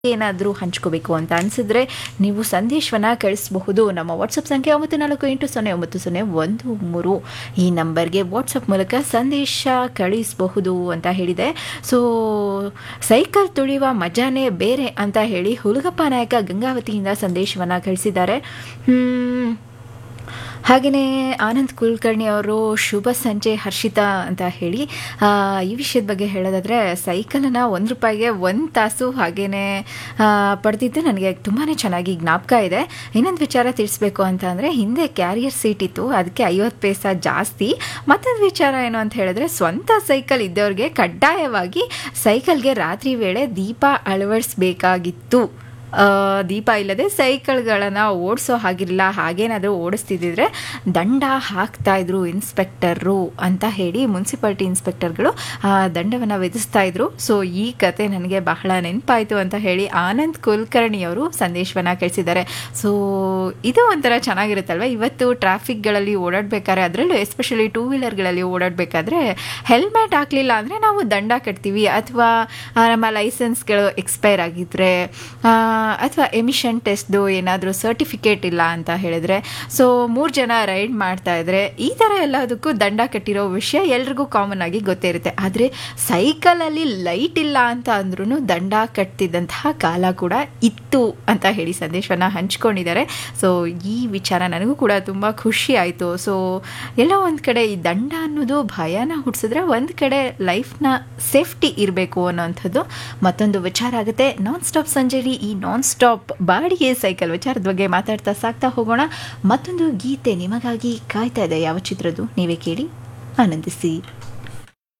ಏನಾದರೂ ಹಂಚ್ಕೋಬೇಕು ಅಂತ ಅನಿಸಿದ್ರೆ ನೀವು ಸಂದೇಶವನ್ನು ಕಳಿಸಬಹುದು ನಮ್ಮ ವಾಟ್ಸಪ್ ಸಂಖ್ಯೆ ಒಂಬತ್ತು ನಾಲ್ಕು ಎಂಟು ಸೊನ್ನೆ ಒಂಬತ್ತು ಸೊನ್ನೆ ಒಂದು ಮೂರು ಈ ನಂಬರ್ಗೆ ವಾಟ್ಸಪ್ ಮೂಲಕ ಸಂದೇಶ ಕಳಿಸಬಹುದು ಅಂತ ಹೇಳಿದೆ ಸೊ ಸೈಕಲ್ ತುಳಿಯುವ ಮಜಾನೇ ಬೇರೆ ಅಂತ ಹೇಳಿ ಹುಲಗಪ್ಪ ನಾಯಕ ಗಂಗಾವತಿಯಿಂದ ಸಂದೇಶವನ್ನು ಕಳಿಸಿದ್ದಾರೆ ಹ್ಮ್, ಹಾಗೆಯೇ ಆನಂದ್ ಕುಲಕರ್ಣಿ ಅವರು ಶುಭ ಸಂಜೆ ಹರ್ಷಿತಾ ಅಂತ ಹೇಳಿ ಆ, ಈ ವಿಷಯದ ಬಗ್ಗೆ ಹೇಳೋದಾದರೆ ಸೈಕಲನ್ನು ಒಂದು ರೂಪಾಯಿಗೆ ಒಂದು ತಾಸು ಹಾಗೆಯೇ ಪಡೆದಿದ್ದು ನನಗೆ ತುಂಬಾ ಚೆನ್ನಾಗಿ ಜ್ಞಾಪಕ ಇದೆ ಇನ್ನೊಂದು ವಿಚಾರ ತಿಳಿಸ್ಬೇಕು ಅಂತ ಅಂದರೆ ಹಿಂದೆ ಕ್ಯಾರಿಯರ್ ಸೀಟ್ ಇತ್ತು ಅದಕ್ಕೆ ಐವತ್ತು ಪೈಸಾ ಜಾಸ್ತಿ ಮತ್ತೊಂದು ವಿಚಾರ ಏನು ಅಂತ ಹೇಳಿದ್ರೆ ಸ್ವಂತ ಸೈಕಲ್ ಇದ್ದವ್ರಿಗೆ ಕಡ್ಡಾಯವಾಗಿ ಸೈಕಲ್ಗೆ ರಾತ್ರಿ ವೇಳೆ ದೀಪ ಅಳವಡಿಸ್ಬೇಕಾಗಿತ್ತು ಆ, ದೀಪ ಇಲ್ಲದೆ ಸೈಕಲ್ಗಳನ್ನು ಓಡಿಸೋ ಹಾಗಿರಲಿಲ್ಲ ಹಾಗೇನಾದರೂ ಓಡಿಸ್ತಿದ್ದಿದ್ರೆ ದಂಡ ಹಾಕ್ತಾ ಇದ್ರು ಇನ್ಸ್ಪೆಕ್ಟರು ಅಂತ ಹೇಳಿ ಮುನ್ಸಿಪಾಲ್ಟಿ ಇನ್ಸ್ಪೆಕ್ಟರ್ಗಳು ದಂಡವನ್ನು ವಿಧಿಸ್ತಾ ಇದ್ರು ಸೊ ಈ ಕತೆ ನನಗೆ ಬಹಳ ನೆನಪಾಯಿತು ಅಂತ ಹೇಳಿ ಆನಂದ್ ಕುಲಕರ್ಣಿ ಅವರು ಸಂದೇಶವನ್ನು ಕಳಿಸಿದ್ದಾರೆ ಸೊ ಇದು ಒಂಥರ ಚೆನ್ನಾಗಿರುತ್ತಲ್ವ ಇವತ್ತು ಟ್ರಾಫಿಕ್ಗಳಲ್ಲಿ ಓಡಾಡಬೇಕಾದ್ರೆ ಅದರಲ್ಲೂ ಎಸ್ಪೆಷಲಿ ಟೂ ವೀಲರ್ಗಳಲ್ಲಿ ಓಡಾಡಬೇಕಾದ್ರೆ ಹೆಲ್ಮೆಟ್ ಹಾಕಲಿಲ್ಲ ಅಂದರೆ ನಾವು ದಂಡ ಕಟ್ತೀವಿ ಅಥವಾ ನಮ್ಮ ಲೈಸೆನ್ಸ್ಗಳು ಎಕ್ಸ್ಪೈರ್ ಆಗಿದ್ರೆ ಅಥವಾ ಎಮಿಷನ್ ಟೆಸ್ಟ್ದು ಏನಾದರೂ ಸರ್ಟಿಫಿಕೇಟ್ ಇಲ್ಲ ಅಂತ ಹೇಳಿದ್ರೆ ಸೊ ಮೂರು ಜನ ರೈಡ್ ಮಾಡ್ತಾ ಇದ್ರೆ ಈ ಥರ ಎಲ್ಲದಕ್ಕೂ ದಂಡ ಕಟ್ಟಿರೋ ವಿಷಯ ಎಲ್ರಿಗೂ ಕಾಮನ್ ಆಗಿ ಗೊತ್ತೇ ಇರುತ್ತೆ ಆದರೆ ಸೈಕಲಲ್ಲಿ ಲೈಟ್ ಇಲ್ಲ ಅಂತ ಅಂದ್ರೂ ದಂಡ ಕಟ್ತಿದ್ದಂತಹ ಕಾಲ ಕೂಡ ಇತ್ತು ಅಂತ ಹೇಳಿ ಸಂದೇಶವನ್ನು ಹಂಚ್ಕೊಂಡಿದ್ದಾರೆ ಸೊ ಈ ವಿಚಾರ ನನಗೂ ಕೂಡ ತುಂಬ ಖುಷಿ ಆಯಿತು ಸೊ ಎಲ್ಲೋ ಒಂದು ಕಡೆ ಈ ದಂಡ ಅನ್ನೋದು ಭಯನ ಹುಟ್ಟಿಸಿದ್ರೆ ಒಂದು ಕಡೆ ಲೈಫ್ನ ಸೇಫ್ಟಿ ಇರಬೇಕು ಅನ್ನೋವಂಥದ್ದು ಮತ್ತೊಂದು ವಿಚಾರ ಆಗುತ್ತೆ ನಾನ್ ಸ್ಟಾಪ್ ಸಂಜೆಲಿ ಈ ನಾನ್ ಸ್ಟಾಪ್ ಬಾಡಿಗೆ ಸೈಕಲ್ ವಿಚಾರದ ಬಗ್ಗೆ ಮಾತಾಡ್ತಾ ಸಾಕ್ತಾ ಹೋಗೋಣ ಮತ್ತೊಂದು ಗೀತೆ ನಿಮಗಾಗಿ ಕಾಯ್ತಾ ಇದೆ ಯಾವ ಚಿತ್ರದ್ದು ನೀವೇ ಕೇಳಿ ಆನಂದಿಸಿ